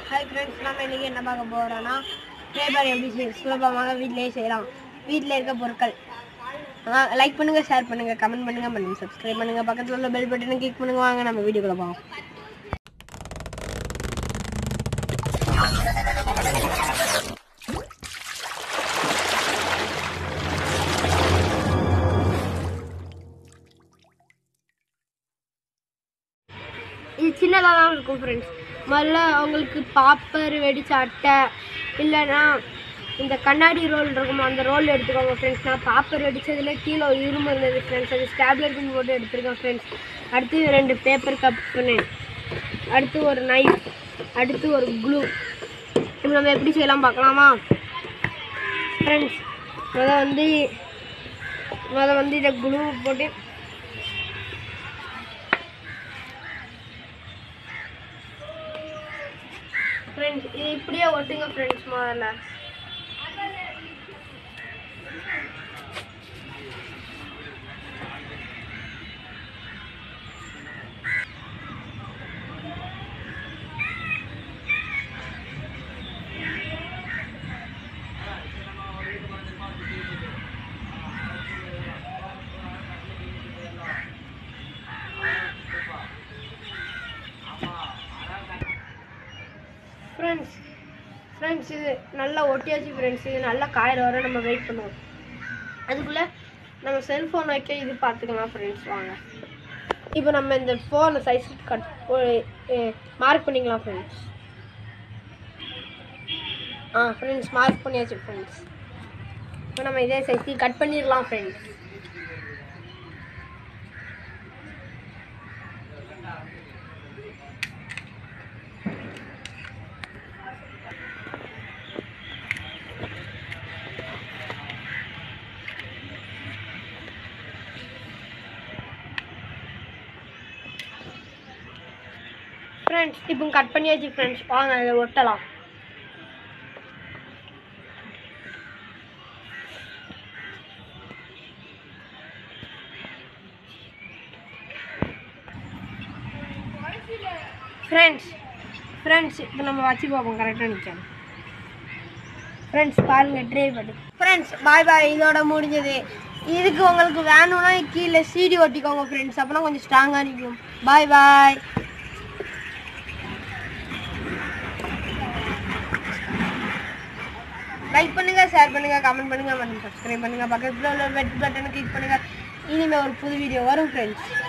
hi friends நம்ம இன்னைக்கு என்ன பார்க்க போகிறோன்னா பேப்பர் எப்படி செய் சுலபமாக வீட்டிலேயே செய்யலாம் வீட்டில் இருக்க பொருட்கள் லைக் பண்ணுங்க ஷேர் பண்ணுங்க கமெண்ட் பண்ணுங்க பண்ணுங்க சப்ஸ்கிரைப் பண்ணுங்க பக்கத்தில் உள்ள பெல் பட்டனை கிளிக் பண்ணுங்க வாங்க நம்ம வீடியோக்குள்ள போவோம் இது சின்னதாக தான் இருக்கும் ஃப்ரெண்ட்ஸ் முதல்ல அவங்களுக்கு பாப்பர் வெடிச்ச அட்டை இல்லைன்னா இந்த கண்ணாடி ரோல் இருக்கும் அந்த ரோல் எடுத்துக்கோங்க ஃப்ரெண்ட்ஸ் நான் பாப்பர் வெடிச்சதுல கீழே இரும்பு இருந்தது ஃப்ரெண்ட்ஸ் அது ஸ்டாப்லர் பின் போட்டு எடுத்துருக்கேன் ஃப்ரெண்ட்ஸ் அடுத்து ரெண்டு பேப்பர் கப்புன்னு அடுத்து ஒரு நைஃப் அடுத்து ஒரு க்ளூ இப்போ நம்ம எப்படி செய்யலாம் பார்க்கலாமா ஃப்ரெண்ட்ஸ் முத வந்து முத வந்து இதை க்ளூ போட்டு ஃப்ரெண்ட்ஸ் இது இப்படியே ஒட்டுங்க ஃப்ரெண்ட்ஸ் முதல்ல ஃப்ரெண்ட்ஸ் ஃப்ரெண்ட்ஸ் இது நல்லா ஒட்டியாச்சு ஃப்ரெண்ட்ஸ் இது நல்லா காயிற வரை நம்ம வெயிட் பண்ணுவோம் அதுக்குள்ளே நம்ம செல்ஃபோன் வைக்க இது பார்த்துக்கலாம் ஃப்ரெண்ட்ஸ் வாங்க இப்போ நம்ம இந்த ஃபோனை சைஸ் கட் மார்க் பண்ணிக்கலாம் ஃப்ரெண்ட்ஸ் ஆ ஃப்ரெண்ட்ஸ் மார்க் பண்ணியாச்சு ஃப்ரெண்ட்ஸ் இப்போ நம்ம இதே சைஸ்க்கு கட் பண்ணிடலாம் ஃப்ரெண்ட்ஸ் ஃப்ரெண்ட்ஸ் இப்போ கட் பண்ணியாச்சு ஃப்ரெண்ட்ஸ் வாங்க இதை ஒட்டலாம் ஃப்ரெண்ட்ஸ் ஃப்ரெண்ட்ஸ் இப்போ நம்ம வச்சு பார்ப்போம் கரெக்டாக நிற்கணும் ஃப்ரெண்ட்ஸ் பாருங்க ட்ரே பண்ணி ஃப்ரெண்ட்ஸ் பாய் பாய் இதோட முடிஞ்சது இதுக்கு உங்களுக்கு வேணும்னா கீழே சீடி ஒட்டிக்கோங்க ஃப்ரெண்ட்ஸ் அப்போனா கொஞ்சம் ஸ்ட்ராங்காக நிற்கும் பாய் பாய் லைக் பண்ணுங்க ஷேர் பண்ணுங்க கமெண்ட் பண்ணுங்க மற்றும் சப்ஸ்கிரைப் பண்ணுங்க பக்கத்தில் உள்ள பெட் பட்டனை கிளிக் பண்ணுங்க இனிமேல் ஒரு புது வீடியோ வரும் ஃப்ரெண்ட்ஸ்